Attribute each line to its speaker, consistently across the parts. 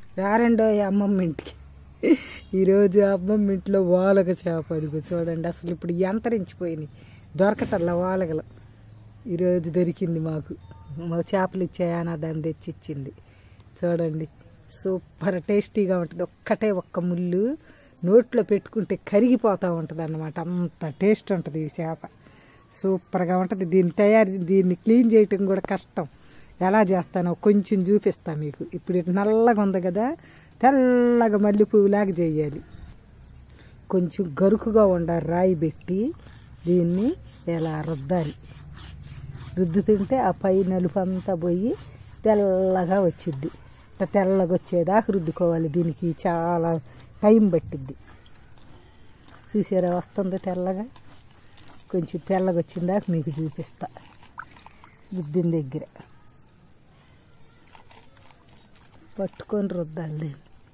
Speaker 1: రారండో ఈ అమ్మమ్మ ఇంటికి ఈరోజు అమ్మమ్మ ఇంట్లో వాలగ చేప అదిగో చూడండి అసలు ఇప్పుడు యంతరించిపోయినాయి దొరకటల్లా వాలగలు ఈరోజు దొరికింది మాకు మా చేపలు ఇచ్చాయని దాన్ని తెచ్చి ఇచ్చింది చూడండి సూపర్ టేస్టీగా ఉంటుంది ఒక్కటే ఒక్క ముళ్ళు నోట్లో పెట్టుకుంటే కరిగిపోతూ ఉంటుంది అన్నమాట అంత టేస్ట్ ఉంటుంది ఈ చేప సూపర్గా ఉంటుంది దీన్ని తయారు దీన్ని క్లీన్ చేయటం కూడా కష్టం ఎలా చేస్తానో కొంచెం చూపిస్తా మీకు ఇప్పుడు ఇటు నల్లగా ఉంది కదా తెల్లగా మల్లె పువ్వులాగా చేయాలి కొంచెం గరుకుగా ఉండాలి రాయి పెట్టి దీన్ని ఇలా రుద్దాలి రుద్దుతుంటే ఆ పై నలుపు అంతా పోయి తెల్లగా వచ్చిద్ది ఇట్లా తెల్లగా వచ్చేదాకా రుద్దుకోవాలి దీనికి చాలా టైం పట్టిద్ది చూసారా వస్తుంది తెల్లగా కొంచెం తెల్లగా వచ్చిందాక మీకు చూపిస్తా రుద్దిన దగ్గర పట్టుకొని రుద్దాలి దీన్ని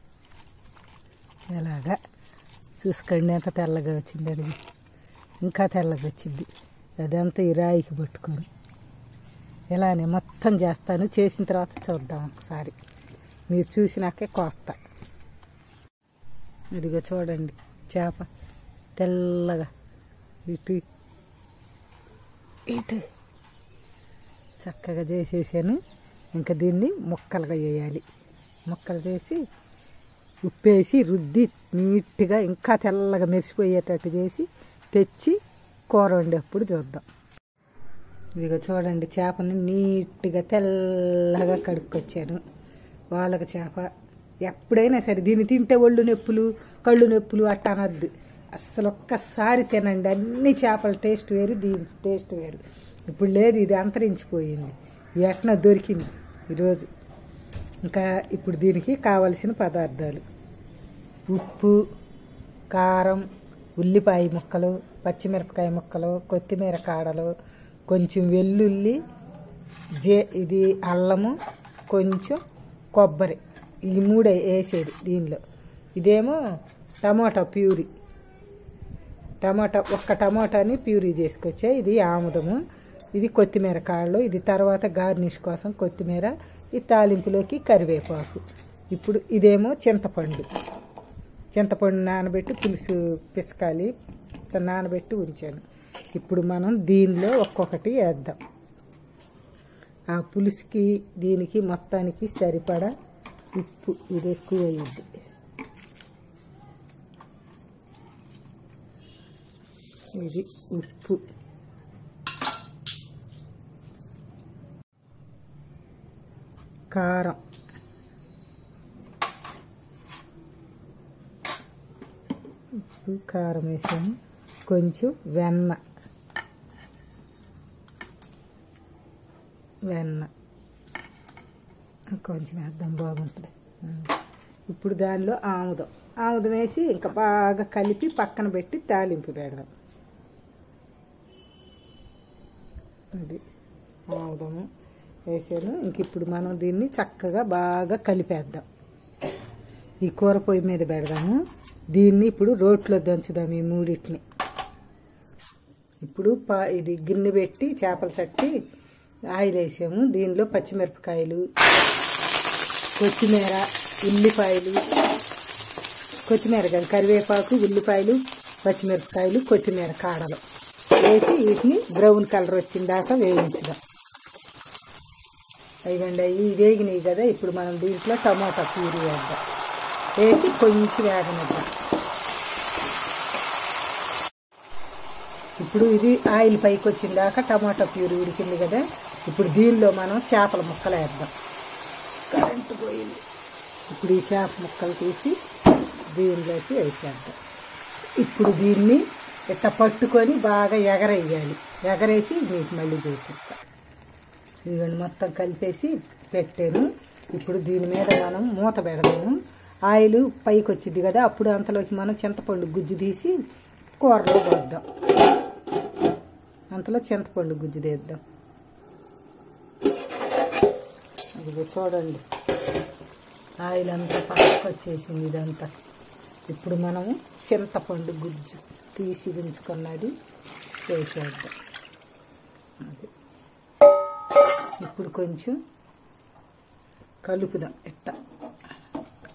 Speaker 1: ఎలాగా చూసుకోండి ఎంత తెల్లగా వచ్చింది అది ఇంకా తెల్లగా వచ్చింది అదంతా ఈ రాయికి పట్టుకొని ఇలానే మొత్తం చేస్తాను చేసిన తర్వాత చూద్దాం ఒకసారి మీరు చూసినాకే కోస్తా ఇదిగో చూడండి చేప తెల్లగా ఇటు ఇటు చక్కగా చేసేసాను ఇంకా దీన్ని ముక్కలుగా వేయాలి ముక్కలు చేసి ఉప్పేసి రుద్ది నీట్గా ఇంకా తెల్లగా మెరిసిపోయేటట్టు చేసి తెచ్చి కూర వండేప్పుడు చూద్దాం ఇదిగో చూడండి చేపని నీట్గా తెల్లగా కడుక్కొచ్చాను వాళ్ళక చేప ఎప్పుడైనా సరే దీన్ని తింటే ఒళ్ళు నొప్పులు కళ్ళు నొప్పులు అట్ట అనద్దు అస్సలు ఒక్కసారి తినండి అన్ని చేపల టేస్ట్ వేరు దీని టేస్ట్ వేరు ఇప్పుడు లేదు ఇది అంతరించిపోయింది ఎట్న దొరికింది ఈరోజు ఇంకా ఇప్పుడు దీనికి కావలసిన పదార్థాలు ఉప్పు కారం ఉల్లిపాయ ముక్కలు పచ్చిమిరపకాయ ముక్కలు కొత్తిమీర కాడలు కొంచెం వెల్లుల్లి జే ఇది అల్లము కొంచెం కొబ్బరి ఈ మూడే వేసేది దీనిలో ఇదేమో టమాటా ప్యూరీ టమాటా ఒక్క టమాటాని ప్యూరీ చేసుకొచ్చా ఇది ఆముదము ఇది కొత్తిమీర కాళ్ళు ఇది తర్వాత గార్నిష్ కోసం కొత్తిమీర ఈ తాలింపులోకి కరివేపాకు ఇప్పుడు ఇదేమో చింతపండు చింతపండు నానబెట్టి పులుసు పిసకాలి నానబెట్టి ఉంచాను ఇప్పుడు మనం దీనిలో ఒక్కొక్కటి వేద్దాం ఆ పులుసుకి దీనికి మొత్తానికి సరిపడా ఉప్పు ఇది ఎక్కువ అయ్యింది ఇది ఉప్పు కారం ఉప్పు కారం వేసాము కొంచెం వెన్న వెన్న కొంచెం వేద్దాం బాగుంటుంది ఇప్పుడు దానిలో ఆముదం ఆముదం వేసి ఇంకా బాగా కలిపి పక్కన పెట్టి తాలింపు పెడదాం అది ఆముదము వేసాను ఇంక ఇప్పుడు మనం దీన్ని చక్కగా బాగా కలిపేద్దాం ఈ కూర పొయ్యి మీద పెడదాము దీన్ని ఇప్పుడు రోట్లో దంచుదాం ఈ మూడింటిని ఇప్పుడు పా ఇది గిన్నె పెట్టి చేపల చట్టి ఆయిల్ వేసాము దీనిలో పచ్చిమిరపకాయలు కొత్తిమీర ఉల్లిపాయలు కొత్తిమీర కాదు కరివేపాకు ఉల్లిపాయలు పచ్చిమిరపకాయలు కొత్తిమీర కాడలు వేసి వీటిని బ్రౌన్ కలర్ వచ్చిన దాకా వేయించుదాం అయ్యండి అవి వేగినాయి కదా ఇప్పుడు మనం దీంట్లో టమాటా ప్యూరీ వేద్దాం వేసి కొంచెం వేగనిద్దాం ఇప్పుడు ఇది ఆయిల్ పైకి వచ్చిన దాకా టమాటా ప్యూరీ ఉడికింది కదా ఇప్పుడు దీనిలో మనం చేపల ముక్కలు వేద్దాం కరెంటు పోయింది ఇప్పుడు ఈ చేప ముక్కలు తీసి దీనిలోకి వేసేద్దాం ఇప్పుడు దీన్ని ఇట్ట పట్టుకొని బాగా ఎగరేయాలి ఎగరేసి మీకు మళ్ళీ చూపిస్తా ఇదిగోండి మొత్తం కలిపేసి పెట్టాను ఇప్పుడు దీని మీద మనం మూత పెడదాము ఆయిల్ పైకి వచ్చింది కదా అప్పుడు అంతలోకి మనం చింతపండు గుజ్జు తీసి కూరలో పోద్దాం అంతలో చింతపండు గుజ్జు తీద్దాం ఇదిగో చూడండి ఆయిల్ అంతా పక్కకు వచ్చేసింది ఇదంతా ఇప్పుడు మనము చింతపండు గుజ్జు తీసి ఉంచుకున్నది వేసేద్దాం అది ఇప్పుడు కొంచెం కలుపుదాం ఇట్ట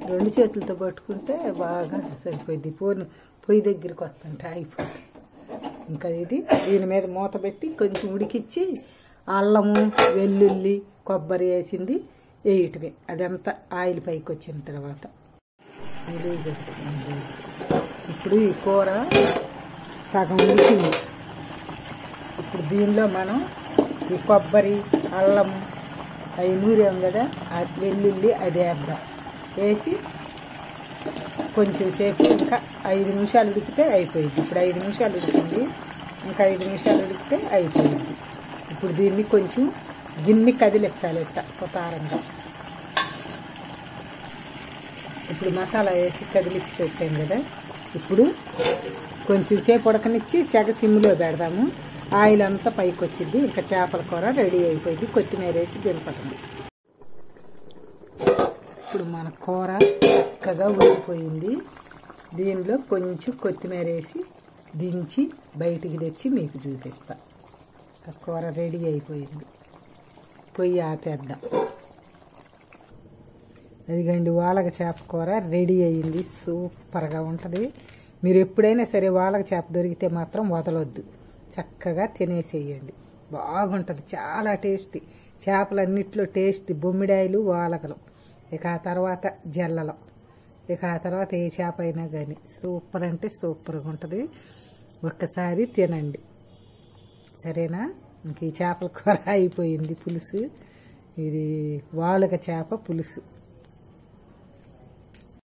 Speaker 1: రెండు చేతులతో పట్టుకుంటే బాగా సరిపోయింది పొయ్యి పొయ్యి దగ్గరికి వస్తుంటే అయిపోతుంది ఇంకా ఇది దీని మీద మూత పెట్టి కొంచెం ఉడికిచ్చి అల్లము వెల్లుల్లి కొబ్బరి వేసింది వేయటమే అదంతా ఆయిల్ పైకి వచ్చిన తర్వాత నిలువు పెడుతున్నాను. ఇప్పుడు ఈ కూర సగం ఉడికింది ఇప్పుడు దీనిలో మనం ఈ కొబ్బరి అల్లం అవి నూరాం కదా ఆ వెల్లుల్లి అది వేద్దాం వేసి కొంచెం సేపు ఇంకా ఐదు నిమిషాలు ఉడికితే అయిపోయింది ఇప్పుడు ఐదు నిమిషాలు ఉడికింది ఇంకా ఐదు నిమిషాలు ఉడికితే అయిపోయింది ఇప్పుడు దీన్ని కొంచెం గిన్నె కదిలించాలి ఇట్ట సుతారంగా ఇప్పుడు మసాలా వేసి కదిలించి పెట్టాం కదా ఇప్పుడు కొంచెం సేపు ఉడకనిచ్చి సెగ సిమ్లో పెడదాము ఆయిల్ అంతా పైకి వచ్చింది ఇంకా చేపల కూర రెడీ అయిపోయింది కొత్తిమీర వేసి దింపటండి ఇప్పుడు మన కూర చక్కగా ఉడికిపోయింది దీనిలో కొంచెం కొత్తిమీర వేసి దించి బయటికి తెచ్చి మీకు చూపిస్తా ఆ కూర రెడీ అయిపోయింది పొయ్యి ఆపేద్దాం అదిగండి వాలగ చేప కూర రెడీ అయ్యింది సూపర్గా ఉంటుంది మీరు ఎప్పుడైనా సరే వాలగ చేప దొరికితే మాత్రం వదలొద్దు చక్కగా తినేసేయండి బాగుంటుంది చాలా టేస్టీ చేపలన్నిట్లో టేస్టీ బొమ్మిడాయలు వాలగలు ఇక ఆ తర్వాత జల్లలు ఇక ఆ తర్వాత ఏ చేప అయినా కానీ సూపర్ అంటే సూపర్గా ఉంటుంది ఒక్కసారి తినండి సరేనా ఇంక ఈ చేపల కూర అయిపోయింది పులుసు ఇది వాలుగ చేప పులుసు